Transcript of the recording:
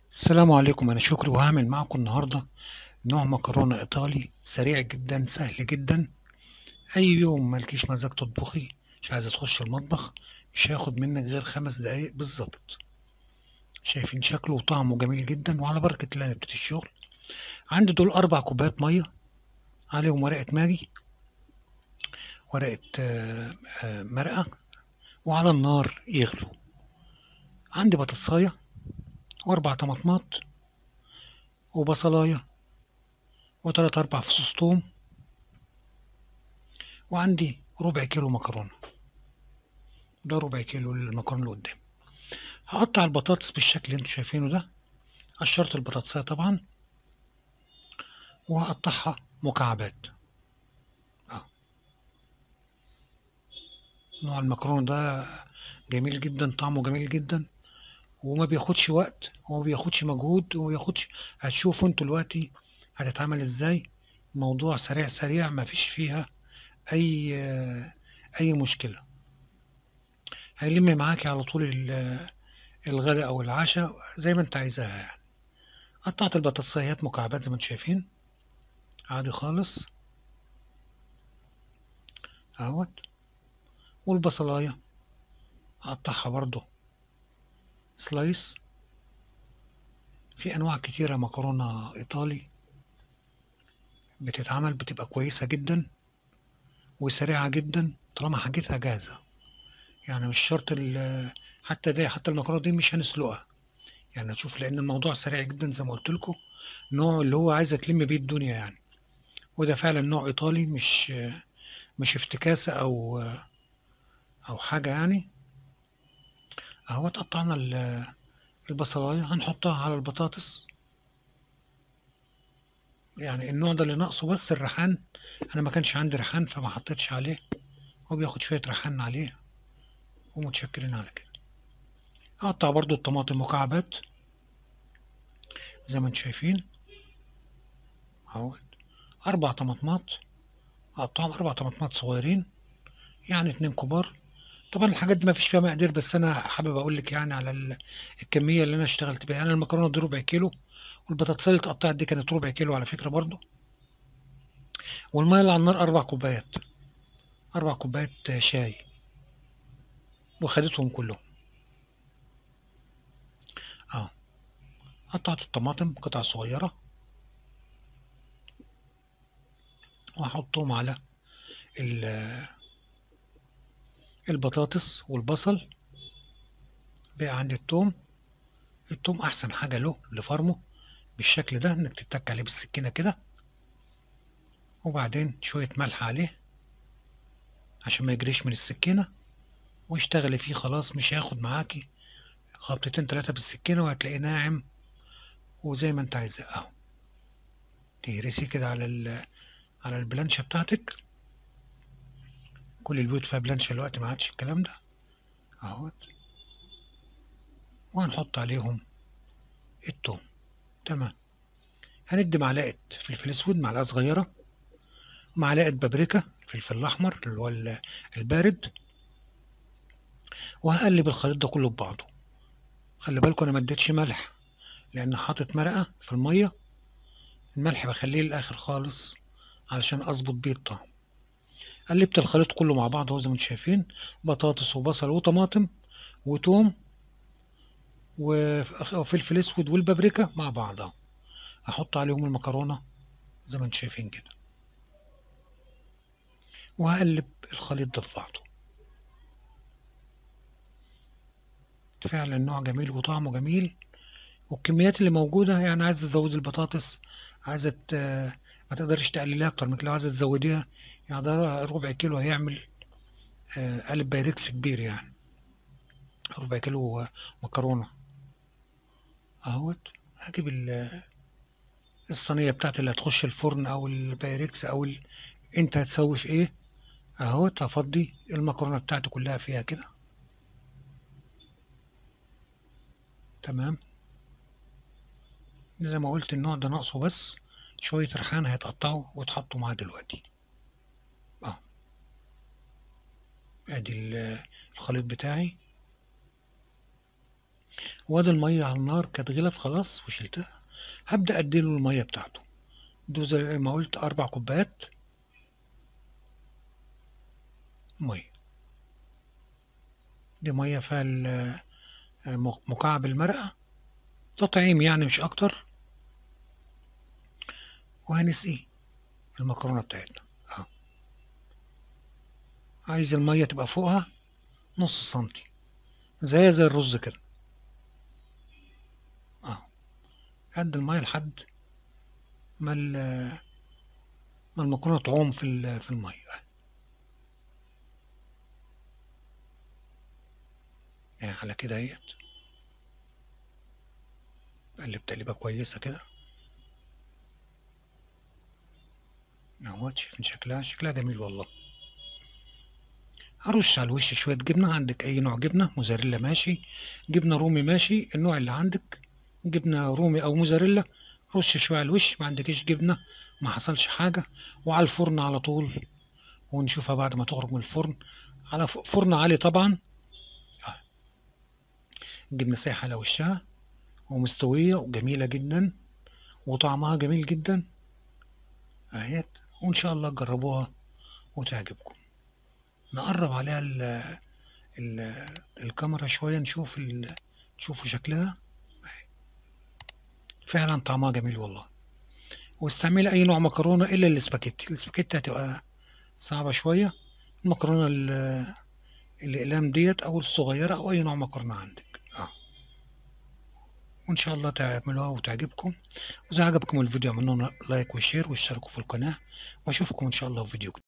السلام عليكم أنا شكري وهعمل معكم النهاردة نوع مكرونة إيطالي سريع جدا سهل جدا أي يوم مالكيش مزاج تطبخي مش عايزة تخش المطبخ مش هياخد منك غير خمس دقايق بالظبط شايفين شكله وطعمه جميل جدا وعلى بركة الله نبتدي الشغل عندي دول أربع كوبايات مية عليهم ورقة ماجي ورقة آه، آه، مرقة وعلى النار يغلوا عندي بطاطساية وأربع طماطمات وبصلاية وتلات أربع فصوص توم وعندي ربع كيلو مكرونة ده ربع كيلو المكرونة اللي قدام هقطع البطاطس بالشكل اللي انتوا شايفينه ده قشرت البطاطساية طبعا وهقطعها مكعبات اه نوع المكرونة ده جميل جدا طعمه جميل جدا وما بياخدش وقت وما بياخدش مجهود وما بياخدش هتشوفوا انتوا دلوقتي هتتعمل ازاي موضوع سريع سريع ما فيش فيها اي اي مشكلة هيلم معاكي على طول ال- الغداء او العشاء زي ما انت عايزاها يعني قطعت البطاطسيات مكعبات زي ما انتم شايفين عادي خالص اهوت والبصلاية هقطعها برضو سلايس في انواع كتيرة مكرونة ايطالي بتتعمل بتبقى كويسة جدا وسريعة جدا طالما حاجتها جاهزة يعني مش شرط ال- حتى دي حتى المكرونة دي مش هنسلقها يعني هتشوف لان الموضوع سريع جدا زي ما قلت لكم نوع اللي هو عايزة تلم بيه الدنيا يعني وده فعلا نوع ايطالي مش مش افتكاسة او او حاجة يعني اهو قطعنا ال- البصلاية هنحطها على البطاطس يعني النوع ده اللي ناقصه بس الريحان انا ما كانش عندي ريحان فما حطيتش عليه هو بياخد شوية ريحان عليه ومتشكرين على كده هقطع برضو الطماطم مكعبات زي ما انتم شايفين اهو اربع طماطمات هقطعهم اربع طماطمات صغيرين يعني اتنين كبار طبعا الحاجات دي ما فيش فيها مقادير بس انا حابب اقول لك يعني على ال- الكميه اللي انا اشتغلت بيها يعني المكرونه دي ربع كيلو والبطاطس اللي اتقطعت دي كانت ربع كيلو على فكره برضو والميه اللي على النار اربع كوبايات اربع كوبايات شاي وخدتهم كلهم اه قطعت الطماطم قطع صغيره وهحطهم على ال- البطاطس والبصل بقى عندي التوم التوم احسن حاجه له لفرمه بالشكل ده انك تتك عليه بالسكينه كده وبعدين شويه ملح عليه عشان ما يجريش من السكينه واشتغلي فيه خلاص مش هياخد معاكي خبطتين تلاتة بالسكينة وهتلاقيه ناعم وزي ما انت عايزاه اهو تهرسي كده على ال على البلانشة بتاعتك كل البيوت فيها بلانشة دلوقتي ما عادش الكلام ده اهوت وهنحط عليهم التوم تمام هندي معلقة فلفل اسود معلقة صغيرة معلقة بابريكا الفلفل الأحمر اللي هو ال- البارد وهقلب الخليط ده كله ببعضه خلي بالكم انا ما اديتش ملح لان حاطط مرقة في المية الملح بخليه للآخر خالص علشان أظبط بيه الطعم قلبت الخليط كله مع بعض اهو زي ما انتم شايفين بطاطس وبصل وطماطم وتوم وف- وفلفل اسود والبابريكا مع بعض اهو احط عليهم المكرونه زي ما انتم شايفين كده وهقلب الخليط ده في بعضه فعلا نوع جميل وطعمه جميل والكميات اللي موجوده يعني عايزه تزودي البطاطس عايزه ت- ما تقدرش تقلليها اكتر من كده لو عايزه تزوديها يعني ده ربع كيلو هيعمل آه، قالب بايركس كبير يعني ربع كيلو آه، مكرونه اهوت هجيب ال- الصينيه بتاعتي اللي هتخش الفرن او البايركس او ال... انت هتسوي في ايه اهوت هفضي المكرونه بتاعتي كلها فيها كده تمام زي ما قلت النوع ده ناقصه بس شويه ريحان هيتقطعوا ويتحطوا معاه دلوقتي اه ادي ال- الخليط بتاعي وادي المية على النار كانت غلت خلاص وشلتها هبدأ أديله المية بتاعته دول زي ما قلت أربع كوبايات مية دي مية فيها ال- مكعب المرقة تطعيم يعني مش أكتر وهنسقيه المكرونة بتاعتنا أهو عايز المية تبقى فوقها نص سنتي زي زي الرز كده أهو قد المية لحد ما ال- ما المكرونة تعوم في ال- في المية يعني على كده اهيت قلب تقليبة كويسة كده اهوت شايفين شكلها شكلها جميل والله هرش على الوش شوية جبنة عندك أي نوع جبنة موزاريلا ماشي جبنة رومي ماشي النوع اللي عندك جبنة رومي أو موزاريلا رش شوية على الوش ما عندكيش جبنة ما حصلش حاجة وعلى الفرن على طول ونشوفها بعد ما تخرج من الفرن على ف- فرن عالي طبعا آه. الجبنة سايحة على وشها ومستوية وجميلة جدا وطعمها جميل جدا اهيت وإن شاء الله تجربوها وتعجبكم نقرب عليها ال ال الكاميرا شوية نشوف ال... تشوفوا شكلها فعلا طعمها جميل والله واستعملي أي نوع مكرونة إلا الاسباجيتي الاسباجيتي هتبقى صعبة شوية المكرونة ال- الأقلام ديت أو الصغيرة أو أي نوع مكرونة عندك اه وإن شاء الله تعملوها وتعجبكم وإذا عجبكم الفيديو اعملوا لنا لايك وشير واشتركوا في القناة وأشوفكم إن شاء الله في فيديو جديد